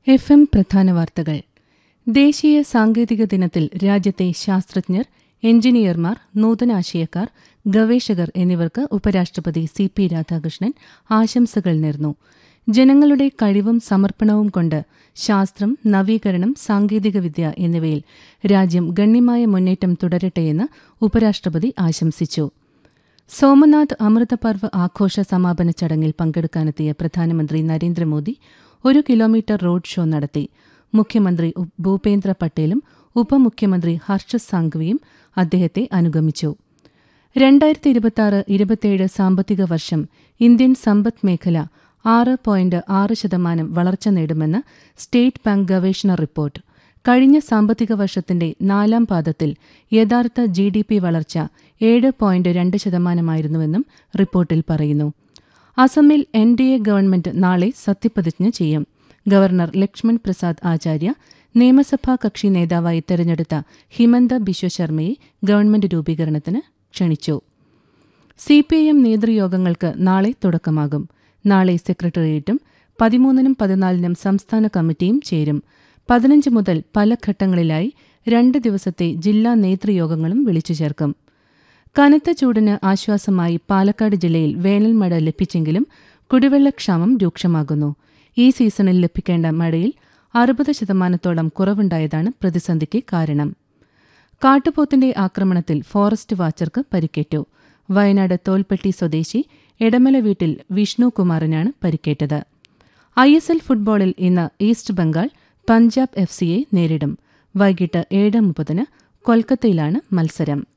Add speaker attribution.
Speaker 1: F M പ്രധാന വാർത്തകൾ ദേശീയ സാങ്കേതിക ദിനത്തിൽ രാജ്യത്തെ ശാസ്ത്രജ്ഞർ എഞ്ചിനീയർമാർ നൂതനാശയക്കാർ ഗവേഷകർ എന്നിവർക്ക് ഉപരാഷ്ട്രപതി സി പി രാധാകൃഷ്ണൻ ആശംസകൾ നേർന്നു ജനങ്ങളുടെ കഴിവും സമർപ്പണവും കൊണ്ട് ശാസ്ത്രം നവീകരണം സാങ്കേതികവിദ്യ എന്നിവയിൽ രാജ്യം ഗണ്യമായ മുന്നേറ്റം തുടരട്ടെയെന്ന് ഉപരാഷ്ട്രപതി ആശംസിച്ചു സോമനാഥ് അമൃതപർവ് ആഘോഷ സമാപന ചടങ്ങിൽ പങ്കെടുക്കാനെത്തിയ പ്രധാനമന്ത്രി നരേന്ദ്രമോദി ഒരു കിലോമീറ്റർ റോഡ് ഷോ നടത്തി മുഖ്യമന്ത്രി ഉ- ഭൂപേന്ദ്ര പട്ടേലും ഉപമുഖ്യമന്ത്രി ഹർഷ സാംഘവിയും അദ്ദേഹത്തെ അനുഗമിച്ചു രണ്ടായിരത്തി ഇരുപത്തിയാറ് ഇരുപത്തിയേഴ് സാമ്പത്തിക വർഷം ഇന്ത്യൻ സമ്പദ് മേഖല ആറ് പോയിന്റ് ആറ് ശതമാനം വളർച്ച നേടുമെന്ന് സ്റ്റേറ്റ് ബാങ്ക് ഗവേഷണ റിപ്പോർട്ട് കഴിഞ്ഞ സാമ്പത്തിക വർഷത്തിന്റെ നാലാം പാദത്തിൽ യഥാർത്ഥ ജി ഡി പി വളർച്ച ഏഴ് പോയിന്റ് രണ്ട് ശതമാനമായിരുന്നുവെന്നും റിപ്പോർട്ടിൽ പറയുന്നു അസമിൽ എൻ ഡി എ ഗവൺമെന്റ് നാളെ സത്യപ്രതിജ്ഞ ചെയ്യും ഗവർണർ ലക്ഷ്മൺ പ്രസാദ് ആചാര്യ നിയമസഭാ കക്ഷി നേതാവായി തെരഞ്ഞെടുത്ത ഹിമന്ത ബിശ്വ ശർമ്മയെ ഗവൺമെന്റ് രൂപീകരണത്തിന് ക്ഷണിച്ചു സി പി ഐ എം നേതൃയോഗങ്ങൾക്ക് നാളെ തുടക്കമാകും നാളെ സെക്രട്ടേറിയറ്റും പതിമൂന്നിനും പതിനാലിനും സംസ്ഥാന കമ്മിറ്റിയും ചേരും പതിനഞ്ച് മുതൽ പല ഘട്ടങ്ങളിലായി രണ്ട് ദിവസത്തെ ജില്ലാ നേതൃയോഗങ്ങളും വിളിച്ചു ചേർക്കും കനത്ത ചൂടിന് ആശ്വാസമായി പാലക്കാട് ജില്ലയിൽ വേനൽ മഴ ലഭിച്ചെങ്കിലും കുടിവെള്ളക്ഷാമം രൂക്ഷമാകുന്നു ഈ സീസണിൽ ലഭിക്കേണ്ട മഴയിൽ അറുപത് ശതമാനത്തോളം കുറവുണ്ടായതാണ് പ്രതിസന്ധിക്ക് കാരണം കാട്ടുപോത്തിന്റെ ആക്രമണത്തിൽ ഫോറസ്റ്റ് വാച്ചർക്ക് പരിക്കേറ്റു വയനാട് തോൽപ്പെട്ടി സ്വദേശി എടമല വീട്ടിൽ വിഷ്ണു കുമാറിനാണ് പരിക്കേറ്റത് ഐ എസ് എൽ ഫുട്ബോളിൽ ഇന്ന് ഈസ്റ്റ് ബംഗാൾ പഞ്ചാബ് എഫ് സിയെ നേരിടും വൈകിട്ട് ഏഴ് മുപ്പതിന് കൊൽക്കത്തയിലാണ് മത്സരം